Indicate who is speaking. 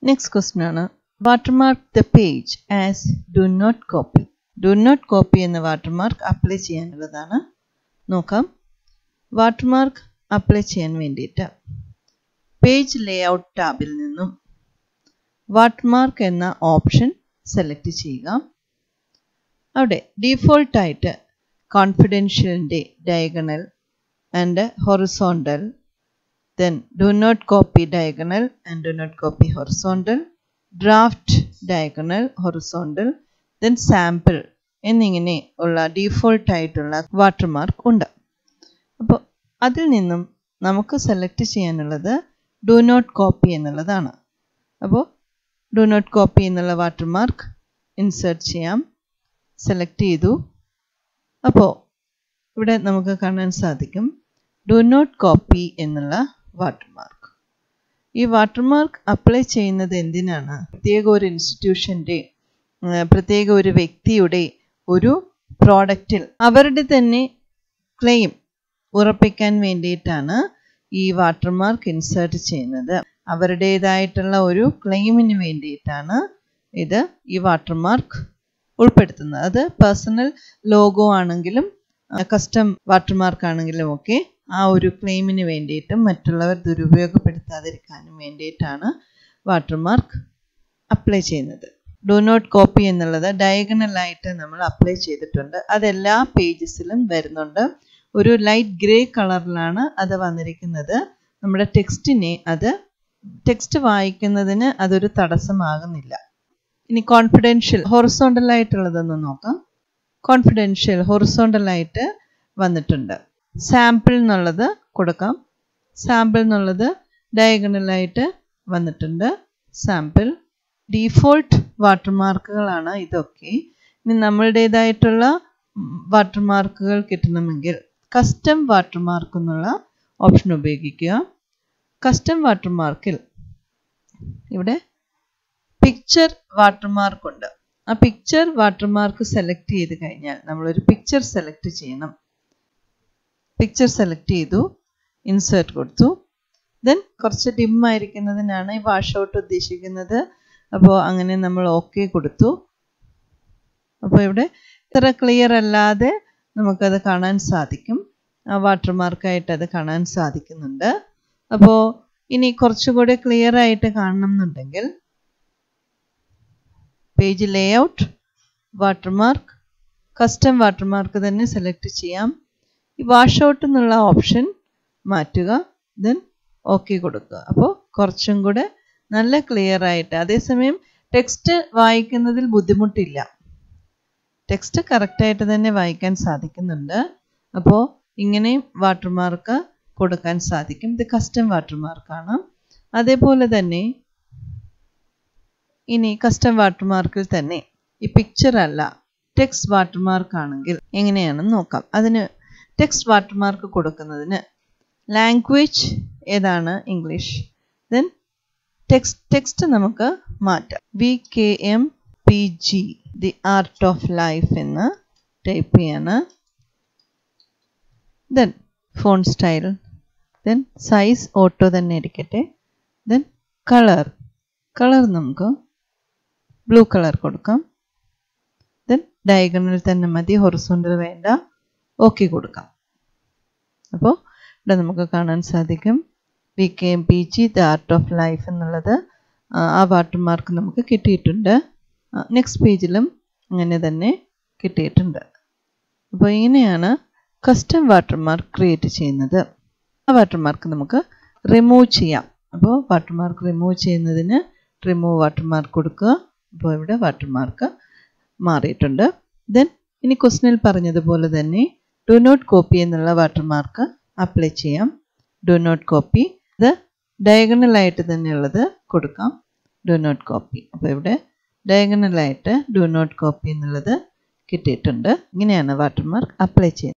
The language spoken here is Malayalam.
Speaker 1: നെക്സ്റ്റ് ക്വസ്റ്റ്യൻ ആണ് watermark the page as do not copy do not copy എന്ന വാട്ടർമാർക്ക് അപ്ലൈ ചെയ്യാനുള്ളതാണ് നോക്കാം വാട്ടർമാർക്ക് അപ്ലൈ ചെയ്യാൻ വേണ്ടിയിട്ട് പേജ് ലേഔട്ട് ടാബിൽ നിന്നും വാട്ടർമാർക്ക് എന്ന ഓപ്ഷൻ സെലക്ട് ചെയ്യുക അവിടെ ഡീഫോൾട്ടായിട്ട് കോൺഫിഡൻഷ്യലിൻ്റെ diagonal and horizontal then do not copy diagonal and do not copy horizontal draft diagonal horizontal then sample എന്നിങ്ങനെ ഉള്ള ഡീഫോൾട്ട് ആയിട്ടുള്ള വാട്ടർമാർക്ക് ഉണ്ട് അപ്പോൾ അതിൽ നിന്നും നമുക്ക് സെലക്ട് ചെയ്യാനുള്ളത് ഡു നോട്ട് കോപ്പി എന്നുള്ളതാണ് അപ്പോൾ ഡു നോട്ട് കോപ്പി എന്നുള്ള വാട്ടർമാർക്ക് ഇൻസേർട്ട് ചെയ്യാം സെലക്ട് ചെയ്തു അപ്പോൾ ഇവിടെ നമുക്ക് കാണാൻ സാധിക്കും ഡു നോട്ട് കോപ്പി എന്നുള്ള വാട്ടർമാർക്ക് ഈ വാട്ടർമാർക്ക് അപ്ലൈ ചെയ്യുന്നത് എന്തിനാണ് പ്രത്യേക ഒരു ഇൻസ്റ്റിറ്റ്യൂഷൻ്റെ പ്രത്യേക ഒരു വ്യക്തിയുടെ ഒരു പ്രോഡക്റ്റിൽ അവരുടെ തന്നെ ക്ലെയിം ഉറപ്പിക്കാൻ വേണ്ടിയിട്ടാണ് ഈ വാട്ടർമാർക്ക് ഇൻസേർട്ട് ചെയ്യുന്നത് അവരുടേതായിട്ടുള്ള ഒരു ക്ലെയിമിന് വേണ്ടിയിട്ടാണ് ഇത് ഈ വാട്ടർമാർക്ക് ഉൾപ്പെടുത്തുന്നത് അത് പേഴ്സണൽ ലോഗോ ആണെങ്കിലും കസ്റ്റം വാട്ടർമാർക്ക് ആണെങ്കിലും ഒക്കെ ആ ഒരു ക്ലെയിമിന് വേണ്ടിയിട്ടും മറ്റുള്ളവർ ദുരുപയോഗപ്പെടുത്താതിരിക്കാനും വേണ്ടിയിട്ടാണ് വാട്ടർമാർക്ക് അപ്ലൈ ചെയ്യുന്നത് ഡു നോട്ട് കോപ്പി എന്നുള്ളത് ഡയഗണലായിട്ട് നമ്മൾ അപ്ലൈ ചെയ്തിട്ടുണ്ട് അത് എല്ലാ പേജസിലും വരുന്നുണ്ട് ഒരു ലൈറ്റ് ഗ്രേ കളറിലാണ് അത് വന്നിരിക്കുന്നത് നമ്മുടെ ടെക്സ്റ്റിനെ അത് ടെക്സ്റ്റ് വായിക്കുന്നതിന് അതൊരു തടസ്സമാകുന്നില്ല ഇനി കോൺഫിഡൻഷ്യൽ ഹൊറിസോണ്ടൽ ആയിട്ടുള്ളതൊന്ന് നോക്കാം കോൺഫിഡൻഷ്യൽ ഹൊറിസോണ്ടൽ ആയിട്ട് വന്നിട്ടുണ്ട് സാമ്പിൾ എന്നുള്ളത് കൊടുക്കാം സാമ്പിൾ എന്നുള്ളത് ഡയഗണലായിട്ട് വന്നിട്ടുണ്ട് സാമ്പിൾ ഡീഫോൾട്ട് വാട്ടർമാർക്കുകളാണ് ഇതൊക്കെ ഇനി നമ്മളുടേതായിട്ടുള്ള വാട്ടർമാർക്കുകൾ കിട്ടണമെങ്കിൽ കസ്റ്റം വാട്ടർമാർക്ക് എന്നുള്ള ഓപ്ഷൻ ഉപയോഗിക്കുക കസ്റ്റം വാട്ടർമാർക്കിൽ ഇവിടെ പിക്ചർ വാട്ടർമാർക്ക് ഉണ്ട് ആ പിക്ചർ വാട്ടർമാർക്ക് സെലക്ട് ചെയ്ത് കഴിഞ്ഞാൽ നമ്മളൊരു പിക്ചർ സെലക്ട് ചെയ്യണം പിക്ചർ സെലക്ട് ചെയ്തു ഇൻസേർട്ട് കൊടുത്തു ദെൻ കുറച്ച് ഡിം ആയിരിക്കുന്നതിനാണ് ഈ വാഷ് ഔട്ട് ഉദ്ദേശിക്കുന്നത് അപ്പോൾ അങ്ങനെ നമ്മൾ ഓക്കെ കൊടുത്തു അപ്പോൾ ഇവിടെ ഇത്ര ക്ലിയർ അല്ലാതെ നമുക്കത് കാണാൻ സാധിക്കും ആ വാട്ടർമാർക്കായിട്ട് അത് കാണാൻ സാധിക്കുന്നുണ്ട് അപ്പോൾ ഇനി കുറച്ചുകൂടി ക്ലിയർ ആയിട്ട് കാണണം എന്നുണ്ടെങ്കിൽ page layout watermark custom watermark തന്നെ സെലക്ട് ചെയ്യാം ഈ വാഷ് ഔട്ട് എന്നുള്ള ഓപ്ഷൻ മാറ്റുക ദെൻ ഓക്കെ കൊടുക്കുക അപ്പോൾ കുറച്ചും കൂടെ നല്ല ക്ലിയർ ആയിട്ട് അതേസമയം ടെക്സ്റ്റ് വായിക്കുന്നതിൽ ബുദ്ധിമുട്ടില്ല ടെക്സ്റ്റ് കറക്റ്റായിട്ട് തന്നെ വായിക്കാൻ സാധിക്കുന്നുണ്ട് അപ്പോൾ ഇങ്ങനെയും വാട്ടർമാർക്ക് കൊടുക്കാൻ സാധിക്കും ഇത് കസ്റ്റം വാട്ടർമാർക്കാണ് അതേപോലെ തന്നെ ഇനി കസ്റ്റം വാട്ടർമാർക്കിൽ തന്നെ ഈ പിക്ചർ അല്ല ടെക്സ്റ്റ് വാട്ടർമാർക്ക് ആണെങ്കിൽ എങ്ങനെയാണെന്ന് നോക്കാം അതിന് ടെക്സ്റ്റ് വാട്ടർമാർക്ക് കൊടുക്കുന്നതിന് ലാംഗ്വേജ് ഏതാണ് ഇംഗ്ലീഷ് ദെൻ ടെക്സ്റ്റ് ടെക്സ്റ്റ് നമുക്ക് മാറ്റാം V K M P G the art of life എന്ന് ടൈപ്പ് ചെയ്യാണ് then font style then size auto തന്നെ ഇരിക്കട്ടെ ദെൻ കളർ കളർ നമുക്ക് ബ്ലൂ കളർ കൊടുക്കാം ദെൻ ഡയഗണൽ തന്നെ മതി ഹൊറിസോണ്ടൽ വേണ്ട ഓക്കെ കൊടുക്കാം അപ്പോൾ ഇവിടെ നമുക്ക് കാണാൻ സാധിക്കും V K M P G the art of life എന്നുള്ളത് ആ വാട്ടർമാർക്ക് നമുക്ക് കിട്ടിയിട്ടുണ്ട് നെക്സ്റ്റ് പേജിലും അങ്ങനെ തന്നെ കിട്ടിയിട്ടുണ്ട് അപ്പോൾ ഇങ്ങനെയാണ് കസ്റ്റം വാട്ടർമാർക്ക് ക്രിയേറ്റ് ചെയ്യുന്നത് ആ വാട്ടർമാർക്ക് നമുക്ക് റിമൂവ് ചെയ്യാം അപ്പോൾ വാട്ടർമാർക്ക് റിമൂവ് ചെയ്യുന്നതിന് റിമൂവ് വാട്ടർമാർക്ക് കൊടുക്കുക അപ്പോൾ ഇവിടെ വാട്ടർമാർക്ക് മാറിയിട്ടുണ്ട് ദെൻ ഇനി ക്വസ്റ്റിനിൽ പറഞ്ഞതുപോലെ തന്നെ ഡു നോട്ട് കോപ്പി എന്നുള്ള വാട്ടർമാർക്ക് അപ്ലൈ ചെയ്യാം ഡു നോട്ട് കോപ്പി ഇത് ഡയഗണലായിട്ട് തന്നെയുള്ളത് കൊടുക്കാം ഡു നോട്ട് കോപ്പി അപ്പോൾ ഇവിടെ ഡയഗണലായിട്ട് ഡു നോട്ട് കോപ്പി എന്നുള്ളത് കിട്ടിയിട്ടുണ്ട് ഇങ്ങനെയാണ് വാട്ടർമാർക്ക് അപ്ലൈ ചെയ്യുന്നത്